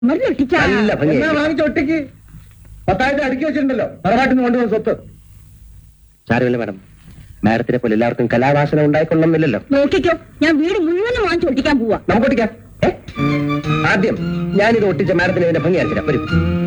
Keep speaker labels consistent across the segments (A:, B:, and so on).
A: മരുന്ന് ഒട്ടിച്ചാ
B: നല്ല ഭംഗി
C: എന്നാ വാങ്ങിച്ച ഒറ്റയ്ക്ക് പത്തായിരം അടുക്കി വെച്ചിട്ടുണ്ടല്ലോ തറവാട്ടിൽ നിന്ന് കൊണ്ടുവന്ന സ്വത്ത്
B: സാരമില്ല മാഡം മാഡത്തിനെ പോലെ എല്ലാവർക്കും കലാവാസന ഉണ്ടായിക്കൊള്ളണമെന്നില്ലല്ലോ
A: നോക്കിക്കോ ഞാൻ വീട് മുഴുവനും വാങ്ങിച്ചു ഒട്ടിക്കാൻ പോവാ
B: നമുക്ക് ഒട്ടിക്കാം ഏ? ആദ്യം ഞാനിത് ഒട്ടിച്ച മാഡത്തിന് ഇതിന്റെ ഭംഗി ആക്കിരാം വരും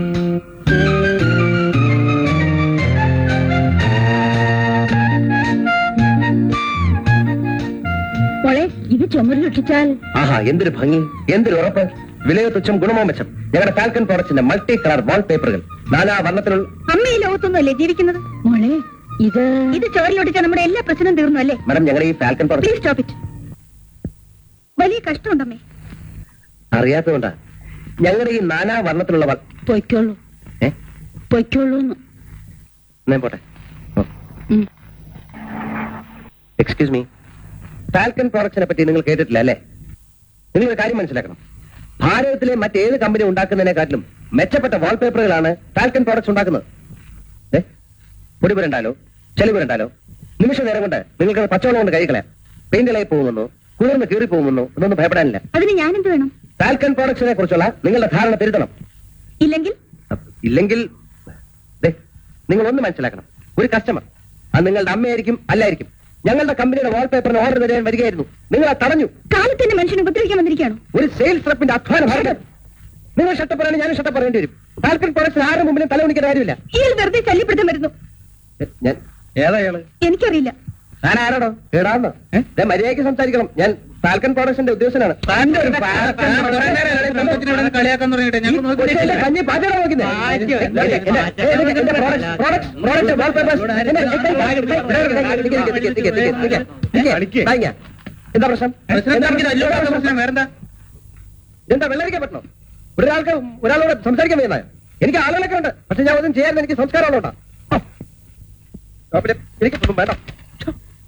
A: മോളെ ഇത് ചുമരിൽ ഒട്ടിച്ചാൽ
B: ആഹാ എന്തൊരു ഭംഗി എന്തൊരു ഉറപ്പ് വിലയോ തുച്ഛം ഗുണമോ മെച്ചം ഞങ്ങളുടെ ഫാൽക്കൺ പ്രോഡക്ട്സിന്റെ മൾട്ടി കളർ വാൾ പേപ്പറുകൾ നാനാ വർണ്ണത്തിലുള്ള
A: അമ്മ ഈ ലോകത്തൊന്നും അല്ലേ ജീവിക്കുന്നത് മോളെ ഇത് ഇത് ചുവരിലൊട്ടിച്ചാൽ നമ്മുടെ എല്ലാ പ്രശ്നവും തീർന്നു അല്ലേ
B: മാഡം ഞങ്ങളുടെ ഈ Falcon product
A: please stop it വലിയ കഷ്ടമുണ്ടമ്മേ
B: അറിയാത്തതുകൊണ്ടാ ഞങ്ങളുടെ ഈ നാനാ വർണ്ണത്തിലുള്ള വൾ-
A: പൊയ്ക്കോളൂ
B: ഏ
A: പൊയ്ക്കോളൂ
B: ഞാൻ പോട്ടെ എക്സ്ക്യൂസ് മീ ഫാൽക്കൺ പ്രോഡക്ട്സിനെ പറ്റി നിങ്ങൾ കേട്ടിട്ടില്ല അല്ലേ നിങ്ങൾ ഒരു കാര്യം മനസ്സിലാക്കണം ഭാരതത്തിലെ മറ്റേത് കമ്പനി ഉണ്ടാക്കുന്നതിനെക്കാട്ടിലും മെച്ചപ്പെട്ട വാൾപേപ്പറുകളാണ് ഫാൽക്കൺ പ്രോഡക്ട്സ് ഉണ്ടാക്കുന്നത് ഏ പൊടി പുരണ്ടാലോ ചെളി പുരണ്ടാലോ നിമിഷ നേരം കൊണ്ട് നിങ്ങൾക്ക് പച്ചവെള്ളം കൊണ്ട് കഴിക്കളയാം പെയിന്റിലായി പോകുമെന്നോ കുളിർന്ന് കീറി പോകുമെന്നോ ഇതൊന്നും ഭയപ്പെടാനില്ല
A: അതിന് ഞാനെന്ത് വേണം
B: ഫാൽക്കൺ പ്രോഡക്ട്സിനെ കുറിച്ചുള്ള നിങ്ങളുടെ ധാരണ തിരുത്തണം
A: ഇല്ലെങ്കിൽ
B: അപ്പ- ഇല്ലെങ്കിൽ ദേ, നിങ്ങൾ ഒന്ന് മനസ്സിലാക്കണം ഒരു കസ്റ്റമർ അത് നിങ്ങളുടെ അമ്മയായിരിക്കും അല്ലായിരിക്കും ഞങ്ങളുടെ കമ്പനിയുടെ വാൾപേപ്പറിന് ഓർഡർ തരാൻ വരികയായിരുന്നു നിങ്ങൾ അത് തടഞ്ഞു
A: കാലത്തിന്റെ മനുഷ്യനെ ഉപദ്രവിക്കാൻ വന്നിരിക്കുകയാണോ
B: ഒരു സെയിൽസ് റെപ്പിന്റെ അധ്വാനം ഭരണം നിങ്ങൾ ഷട്ടപ്പറയാണ് ഞാനും ഷട്ടപ്പറയേണ്ടി വരും ഫാൽക്കൺ പ്രോഡക്ട്സ് ആരുടെ മുമ്പിലും തല കുണിക്കേണ്ട കാര്യമില്ല
A: ഇയാൾ വെറുതെ ശല്യപ്പെടുത്താൻ വരുന്നു
B: ഏ, ഞാൻ
C: ഏതാ അയാള്
A: എനിക്കറിയില്ല
B: ഞാൻ ആരാടോ കേടാന്നോ ഞാൻ മര്യാദയ്ക്ക് സംസാരിക്കണം ഞാൻ ഫാൽക്കൺ പ്രോഡക്ട്സിന്റെ ഉദ്യോഗസ്ഥനാണ്
C: താൻ്റെ ഒരു ഫാൽക്കൺ പ്രൊഡക്ട്സിനെ ഇവിടെ നിന്ന് കളിയാക്കാൻ തുടങ്ങിയിട്ട് ഞങ്ങൾ
B: ഈ
C: നോക്കിയിട്ടില്ല.
B: കൊച്ചിയിലെ കഞ്ഞി പാചകം നോക്കുന്നേ
C: മാറ്റി വെക്ക്.
B: എന്റെ- എന്റെ- എന്റെ- എന്റെ products, products, products, wallpapers. എന്റെ- വാങ്ങിക്കാ. എന്താ പ്രശ്നം
C: പ്രശ്നം
B: എന്താ
C: തനിക്ക്
B: പ്രശ്നം?
C: തല്ലുകൊണ്ടാ പ്രശ്നം, വേറെന്താ?
B: എന്താ വെള്ളരിക്കാൻ പറ്റണോ ഒരാൾക്ക് ഒരാളോട് സംസാരിക്കാൻ വേണ്ട എനിക്ക് ആളുകളൊക്കെ ഉണ്ട് പക്ഷെ ഞാൻ ഒന്നും ചെയ്യാൻ എനിക്ക് സംസ്കാരം ഉള്ളോട്ടാ എനിക്ക് ഒന്നും വേണ്ട